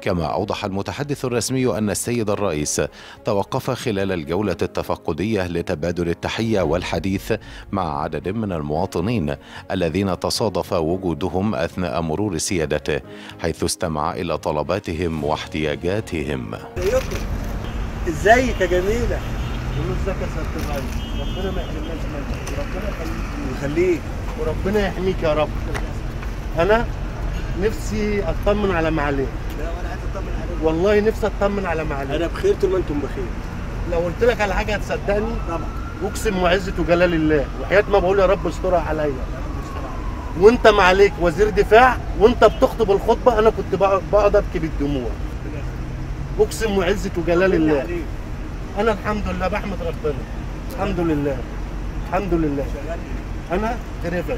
كما أوضح المتحدث الرسمي أن السيد الرئيس توقف خلال الجولة التفقدية لتبادل التحية والحديث مع عدد من المواطنين الذين تصادف وجودهم أثناء مرور سيادته حيث استمع إلى طلباتهم واحتياجاتهم ازيك يا جميله قول له ازيك يا سياده الرئيس ربنا ما يحرمناش منك وربنا يخليك ويخليك وربنا يحميك يا رب انا نفسي اطمن على معاليه لا وانا عايز اطمن عليك والله نفسي اطمن على معاليه انا بخير طول ما انتم بخير لو قلت لك على حاجه هتصدقني طبعا اقسم وعزه وجلال الله وحياه ما بقول يا رب استرها عليا وانت معاليك وزير دفاع وانت بتخطب الخطبه انا كنت بقعد بقعد ابكي بالدموع اقسم وعزه وجلال الله عليك انا الحمد لله بحمد ربنا الحمد لله الحمد لله شغال انا دليفري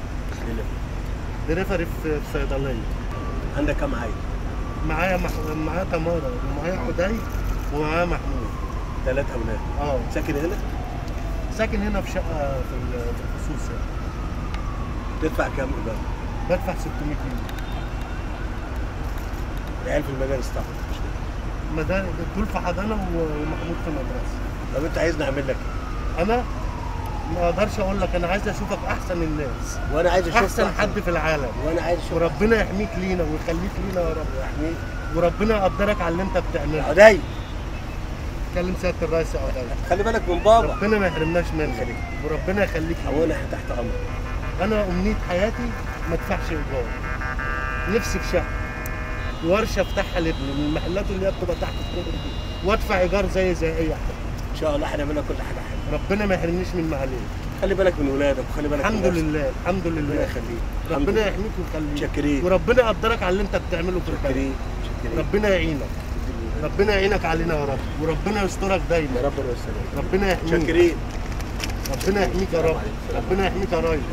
دليفري في في صيدليه عندك كام عيل؟ معايا مح... معايا تمارا ومعايا حدي ومعايا محمود ثلاث اولاد اه ساكن هنا؟ ساكن هنا في شقه في ال- في الخصوص يعني تدفع كام ايجار؟ بدفع 600 جنيه العيال في المدارس طبعا مش كده؟ مدار دول في حضانه و- ومحمود في مدرسه طب انت عايزني اعمل لك إيه؟ انا ما اقدرش اقول لك انا عايز اشوفك احسن الناس وانا عايز اشوف احسن حد في العالم وانا عايز اشوف وربنا يحميك لينا ويخليك لينا يا رب يحميك وربنا يقدرك على اللي انت بتعمله عدي كلم سياده الرئيس يا عدي خلي بالك من بابا ربنا ما يحرمناش منك يخليك. وربنا يخليك لينا. او انا تحت امرك انا امنيه حياتي ما ادفعش ايجار نفسي في شقه ورشه افتحها لابني من المحلات اللي هي بتبقى تحت الكوبري دي وادفع ايجار زي زي اي حد ان شاء الله هنعمل لك كل حاجه حلوه ربنا ما يحرمنيش من معاليه خلي بالك من ولادك وخلي بالك الحمد من نفسك. لله الحمد ربنا لله يخليك الحمد ربنا لله. يحميك ويخليك شاكرين وربنا يقدرك على اللي انت بتعمله في البلد شاكرين شاكرين ربنا يعينك ربنا يعينك علينا يا رب وربنا يسترك يا دايما رب والسلام ربنا يحميك شاكرين ربنا يحميك يا رب ربنا يحميك يا ريس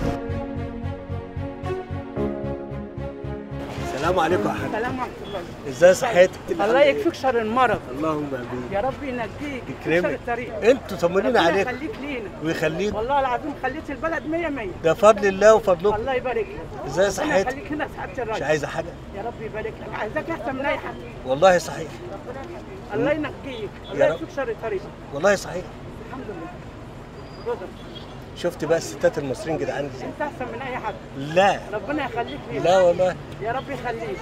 السلام عليكم يا حاج سلام ورحمة الله ازاي صحتك الله يكفيك شر المرض اللهم امين يا رب ينجيك يكرمك. شر الطريق انتوا طمنين ربنا عليكم يخليك لينا ويخليك والله العظيم خليت البلد مية مية ده فضل الله وفضلكم الله يبارك لك ازاي ربنا صحتك يخليك هنا سعادة مش الراجل عايزه حاجه يا رب يبارك لك عايزاك احسن من اي حد والله صحيح الله ينجيك يا الله رب. يكفيك شر الطريق والله صحيح الحمد لله رضا شفت بقى الستات المصريين جدعان ازاي انت احسن من اي حد لا ربنا يخليك لينا لا والله يا رب يخليك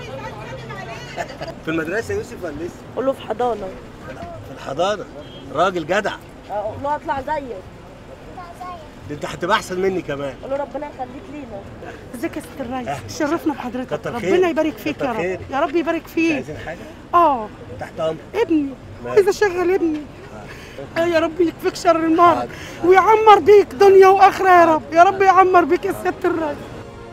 في المدرسه يوسف ولا لسه قول له في حضانه في الحضانه راجل جدع قول له اطلع زيك ده انت هتبقى احسن مني كمان قول له ربنا يخليك لينا ازيك يا ست الريس أهلا. شرفنا بحضرتك كتر خير. ربنا يبارك فيك كتر يا رب خير. يا رب يبارك مش فيك عايزين حاجه اه تحت امرك ابني ماشي. عايزه اشغل ابني آه يا رب يكفيك شر المرض حاضر. ويعمر بيك دنيا واخره يا رب يا رب يعمر بيك يا ست الريس